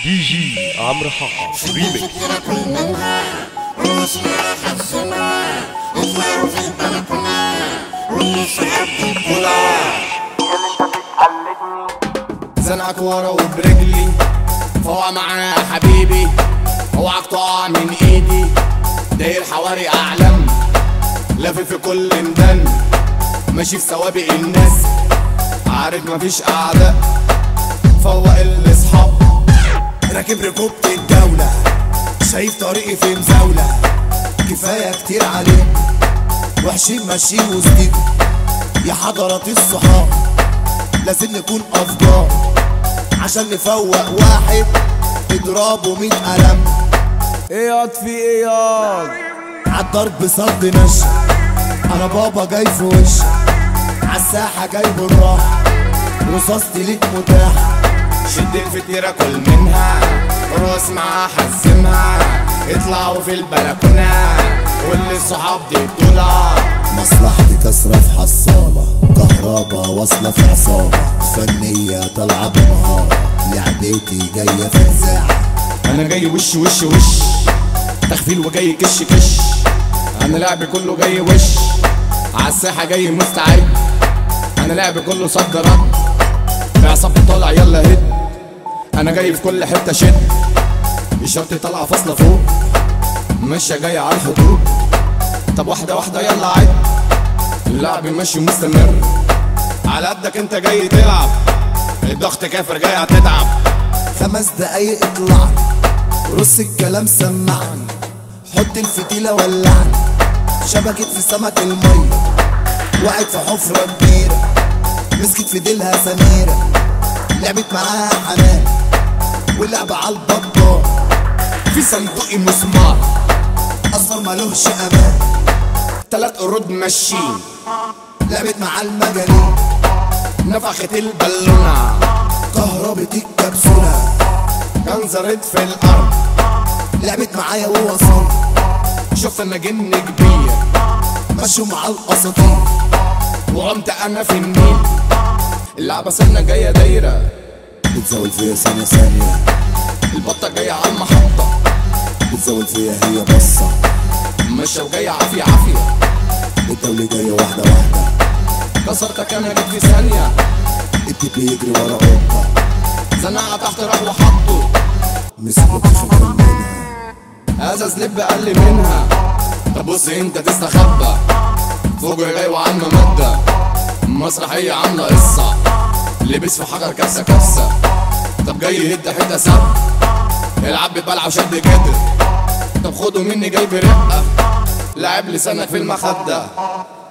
دي جي عمرو حقا ريميكس كل منها والناس رايحة السما يطلعوا في البلكونة والناس عبد الكلى زنقك ورا وبرجلي فوق معايا يا حبيبي اوعك تقع من ايدي داير حواري اعلام لافف في كل ميدان ماشي في سوابق الناس عارف مفيش اعداء فوق الاصحاب راكب ركوبة الدولة شايف طريقي في مزاولة كفاية كتير عليك وحشين ماشيين وسطيكوا يا حضرات الصحاب لازم نكون افضل عشان نفوق واحد اضرابه ميت قلم ايه في ايه ياض عالضرب صد نش انا بابا جاي في وش عالساحة جاي بالراحة رصاصتي ليك متاح شد الفتيرة كل منها رقص معاها حزمها اطلعوا في البلكونة واللي الصحاب دي بطولة مصلحتي كسرة في حصالة كهربا واصلة في عصابة فنية طالعة بمهارة لعبتي جاية في إذاعة انا جاي وش وش وش تخفيل وجاي كش كش انا لعبي كله جاي وش عالساحة جاي مستعد انا لعبي كله صد رد بعصب طالع يلا هد انا جاي في كل حتة شد الشرط طالعة فاصلة فوق ماشية جاية على الحدود طب واحدة واحدة يلا عد اللعب ماشي مستمر على قدك انت جاي تلعب الضغط كافر جاي هتتعب خمس دقايق اطلعني رص الكلام سمعني حط الفتيلة ولعني شبكت في سمك المية وقعت في حفرة كبيرة مسكت في ديلها سميرة لعبت معاها حنان واللعبة على البطال في صندوقي مسمار أصفر ملوش أمان تلات قرود ماشيين لعبت مع المجانين نفخت البالونة كهربة الكبسولة انزرت في الارض لعبت معايا ووصل شفت انا جن كبير مشوا مع الأساطير وقمت انا في النيل اللعبة سنة جاية دايرة بتزول فيا ثانية ثانية البطة جاية على المحطة بتزول فيا هي بصة ماشية وجاية عافية عافية الدولة جاية واحدة واحدة كسرتك انا جيت في ثانية الدب بيجري ورا قطة زنقة تحت راح وحطه مسكت في منها ازاز لب اقل منها طب بص انت تستخبى فوق جاي وعن مادة مسرحية عاملة قصة لبس في حجر كبسة كبسة طب جاي يهد حتة سب العب ببلعة وشد كتر طب خدوا مني جاي برقة لعب لسانك في المخدة